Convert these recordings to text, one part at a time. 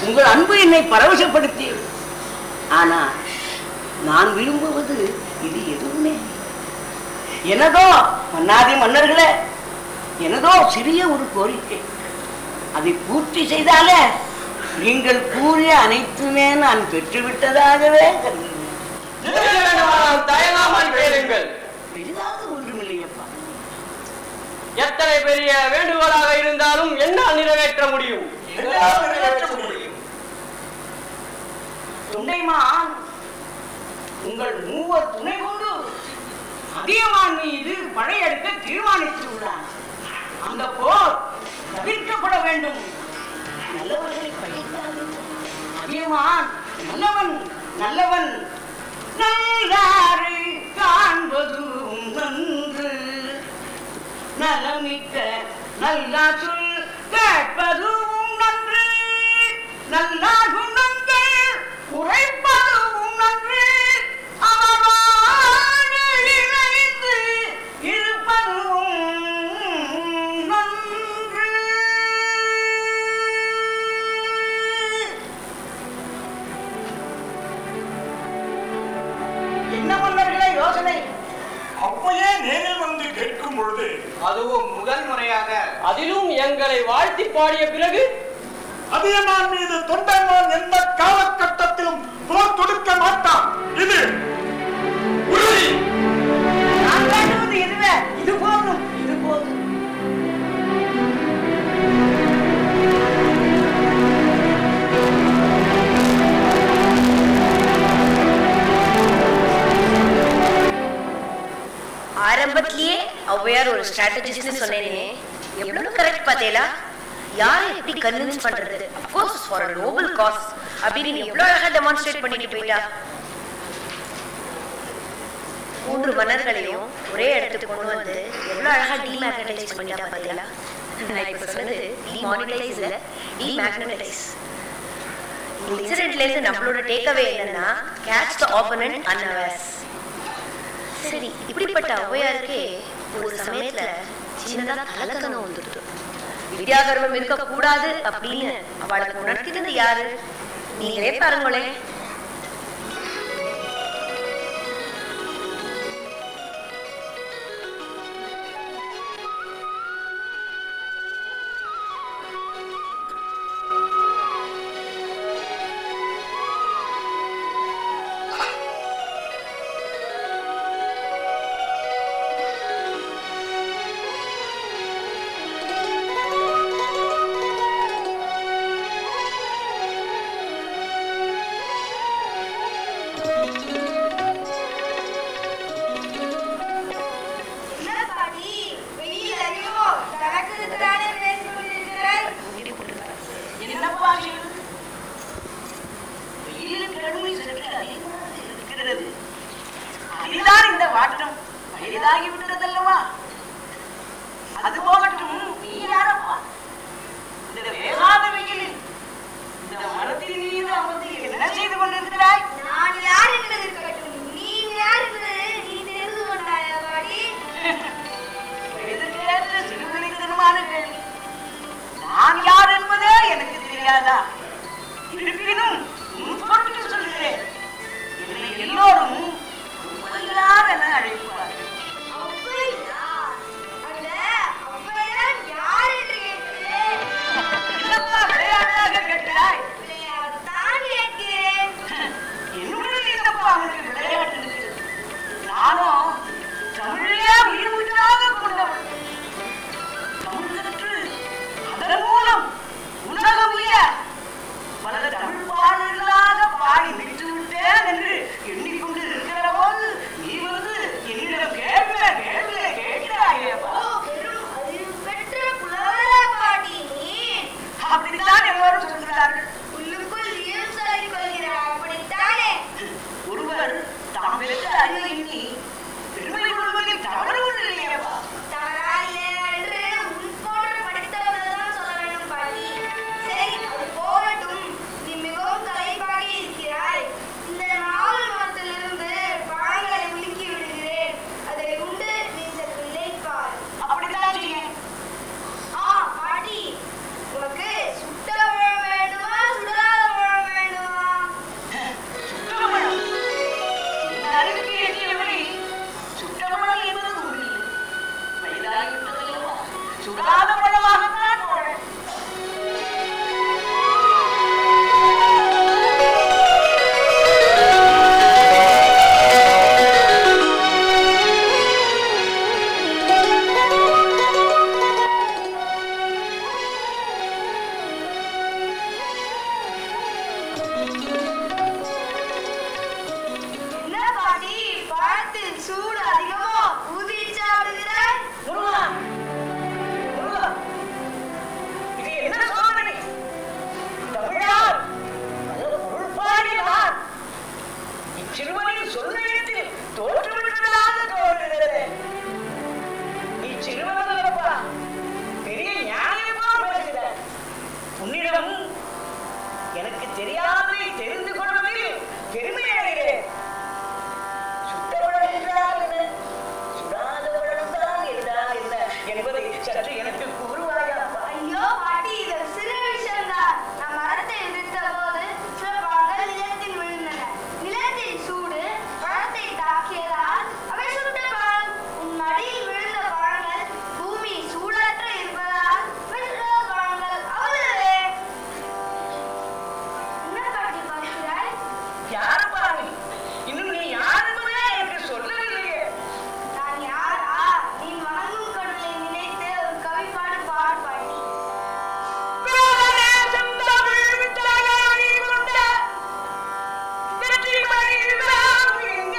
உங்கள் அன்பு என்னை பரவசப்படுத்தியது ஆனா நான் விரும்புவது இது எதுவுமே இல்லை. எனதோ மன்னாதி மன்னர்களே எனதோ சிறிய ஒரு கோரிக்கை அதை பூர்த்தி செய்தாலே நீங்கள் கூறிய அனைத்துமே நான் பெற்றுவிட்டதாகவே கருதுகிறேன் எது வேண்டுமானாலும் தயங்காமல் கேளுங்கள் பெரிதாக ஒன்றுமில்லையப்பா எத்தனை பெரிய வேண்டுகோளாக இருந்தாலும் என்னால் நிறைவேற்ற முடியும் என்னால் நிறைவேற்ற முடியும் தொண்டைமான் உங்கள் மூவர் துணை கொண்டு அதியமான் மீது படையெடுக்க தீர்மானித்து உள்ளான் அந்த போர் தவிர்க்கப்பட வேண்டும் நல்லவர்களை பழிக்காதீர்கள். அதியமான் நல்லவன் நல்லவன் நல்லாரை காண்பதும் நன்று நலமிக்க நல்லா சொல் கேட்பதும் நன்று நல்லாகும் நன்று உரைப்பதும் நன்று அவரோடு இணைந்து இருப்பதும் நன்று என்ன மன்னர்களே யோசனை அப்பயே நேரில் வந்து கேட்கும் பொழுது அதுவும் முதல் முறையாக அதிலும் எங்களை வாழ்த்தி பாடிய பிறகு அதியமான் மீது தொண்டைமான் எந்த காலகட்டத்திலும் போர் தொடுக்க மாட்டான் இது உறுதி நான் காட்டுவது இதுவே இது போதும் இது போதும் ஆரம்பத்திலேயே ஔவையார் ஒரு ஸ்ட்ராட்டஜிஸ்ட்னு சொன்னேனே எவ்வளவு கரெக்ட் பார்த்தேலா யாரை எப்படி கன்வின்ஸ் பண்றது of course for a noble cause அப்படின்னு நீ எவ்வளவு அழகா டெமான்ஸ்ட்ரேட் பண்ணிட்டு போயிட்டா மூன்று மன்னர்களையும் ஒரே இடத்துக்கு கொண்டு வந்து எவ்வளவு அழகா டிமேக்னடைஸ் பண்ணிட்டா பார்த்தீங்களா நான் இப்ப சொன்னது டிமானிட்டைஸ் இல்ல டிமேக்னடைஸ் இந்த இன்சிடென்ட்ல இருந்து நம்மளோட டேக்அவே என்னன்னா கேட்ச் த ஆப்பனன்ட் அன்அவேர்ஸ் சரி இப்படிப்பட்ட ஔவையாருக்கே ஒரு சமயத்துல சின்னதா கலக்கணம் வந்துடுது வித்யாகர்வம் இருக்க கூடாது அப்படின்னு அவளுக்கு உணர்த்தினது யாரு நீங்களே பாருங்களேன் என்ன பாட்டி வெயில் அறிவோ தனக்கு தானே பேசிக் கொண்டிருக்கிறாய் என்னப்பா இது? வெயிலின் கடுமை சற்று அதிகமாக இருக்கிறது அதுதான் இந்த வாட்டம் வயதாகி விட்டதல்லவா அது போகட்டும் நீ யாரப்பா இந்த வேகாத வெயிலில் இந்த மரத்தின் மீது அமர்ந்து என்ன செய்து கொண்டிருக்கிறாய் நான் யார் என்பது இருக்கட்டும் நீ யார் என்பது நீ தெரிந்து கொண்டாயா பாட்டி எதற்கேற்ற சிறுபிள்ளைத்தனமான கேள்வி நான் யார் என்பதே எனக்கு தெரியாதா இருப்பினும் உன் பொருட்டு சொல்கிறேன் என்னை எல்லோரும் ஔவையார் என அழைப்பார்கள் ஔவையார் அல்ல ஔவையார் யார் என்று கேட்கிறேன் என்னப்பா விளையாட்டாக கேட்கிறாய் விளையாடுதான் கேட்கிறேன் என்னுடன் என்னப்பா உனக்கு விளையாட்டு இருக்கிறது நானும் தமிழையே உயிர் மூச்சாக கொண்டவள் தமிழ் கற்று அதன் மூலம் உலகம் உய பல தமிழ் பாடல்களாக பாடி விட்டு விட்டேன் என்று எண்ணிக்கொண்டு இருக்கிற போது நீ வந்து என்னிடம் அருகே எண்ணியபடி சுட்டமணல் என்பது ஊரில் வயதாகிவிட்டதல்லவா சுடாத பழமாகத்தான் வாழ என்ன பாட்டி பழத்தில் சூடு அதிகமோ ஊதி சாப்பிடுகிறாய் முருகா முருகா இது என்ன சோதனை தமிழார் அல்லது பொருள்பாடினார் இச்சிறுவனின் சொல்லையத்தில் தோற்றுவிட்டதாக தோன்றுகிறது நீ சிறுவன் அல்லப்பா பெரிய ஞானியமா பேசுகிற உன்னிடம் எனக்கு தெரியாததை தெரிந்து கொள்வதில் பெருமை அடைகிறேன் சுத்தவளம் என்றால் என்ன சுடாதவளம் தான் என்றால் என்ன என்பதை சற்று எனக்கு கூறுவாயா ஐயோ பாட்டி இது சிறு விஷயம்தான் நம் மரத்தை எதிர்த்த போது சில பழங்கள் நிலத்தில் விழுந்தன நிலத்தின் சூடு பழத்தை தாக்கியதால் அவை சுட்ட பழம் உன் மடியில் விழுந்த பழங்கள் பூமி சூடற்ற இருப்பதால் அவை சுடாத பழங்கள் அவ்வளவே என்ன பாட்டி பார்க்கிறாய் யார் பாரு இன்னும் நீ யார் என்பதே எனக்கு சொல்லவில்லையே நான் யாரா நீ வணங்கும் கடவுளை நினைத்து ஒரு கவி பாடு பாடு பாட்டி வேதநேசம் தமிழ் வித்தாயாடி கொண்ட வெற்றிமணி விழாவிங்க.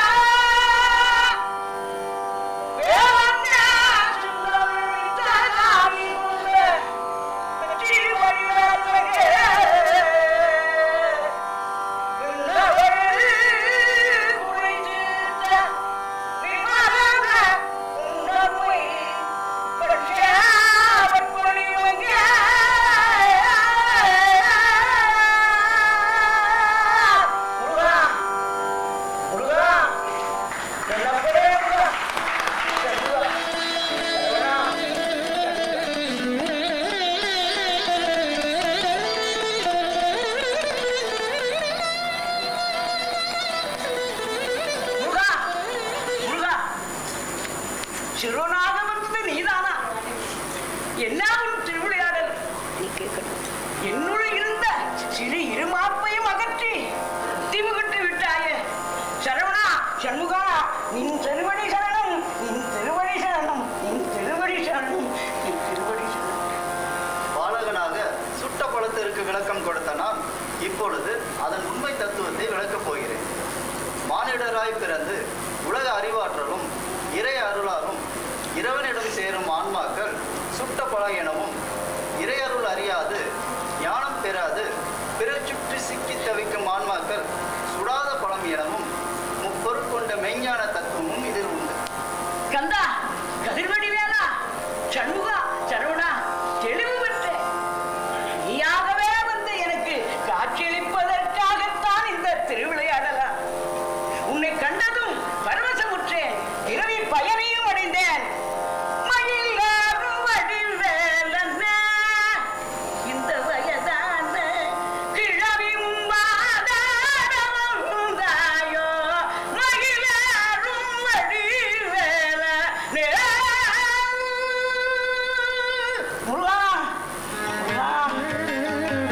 வேதநேசம் தமிழ் வித்தாயாடி கொண்ட வெற்றிமணி விழாவிங்க. விண்ணவர் குறைதீர்த்த விமலன உன்னருமை பட்சாவற் பொழிவங்க. முருகா, முருகா, என்னப்படே முருகா. சண்முகா, சரவணா, முருகா, முருகா, சிறுவனாக வந்தது நீதானா என்ன உன் திருவிளையாடல் நீ கேட்கணும் என்னுள் இருந்த சிறு இருமாப்பையும் அகற்றி திமுகிட்டு விட்டாயே சரவணா சண்முகா நின் திருவடி சரணம் நின் திருவடி சரணம் நின் திருவடி சரணம் நின் திருவடி சரணம் பாலகனாக சுட்ட பழத்திற்கு விளக்கம் கொடுத்த நான் இப்பொழுது அதன் உண்மை தத்துவத்தை விளக்கப் போகிறேன் மானிடராய் பிறந்து உலக அறிவாற்றலும் இறை அருளாலும் இறைவனிடம் சேரும் ஆன்மாக்கள் சுட்ட பழம் எனவும் இறையருள் அறியாது ஞானம் பெறாது பிறர் சுற்றி சிக்கி தவிக்கும் ஆன்மாக்கள் சுடாத பழம் எனவும் முப்பொருட்கொண்ட மெய்ஞான தத்துவமும் இதில் உண்டு கந்தா கதிர்வடி வேலா சண்முகா சரவணா தெளிவு பெற்றேன் நீயாகவே வந்து எனக்கு காட்சியளிப்பதற்காகத்தான் இந்த திருவிளையாடலா உன்னை கண்டதும் பரவசமுற்றேன் பிறவி பயனையும் அடைந்தேன் மயிலாடும் வடிவேலனே, இந்த வயதான கிழவி உம்மாதாரம் உந்தாயோ, மயிலாடும் வடிவேலனே. முருகா, முருகா.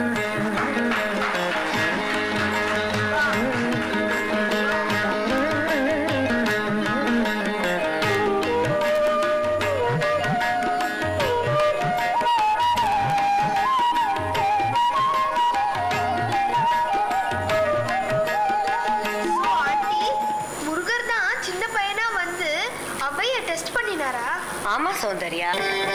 ஆண்டி முருகர் தான் சின்ன பையனா வந்து அவைய டெஸ்ட் பண்ணினாரா ஆமா சௌந்தர்யா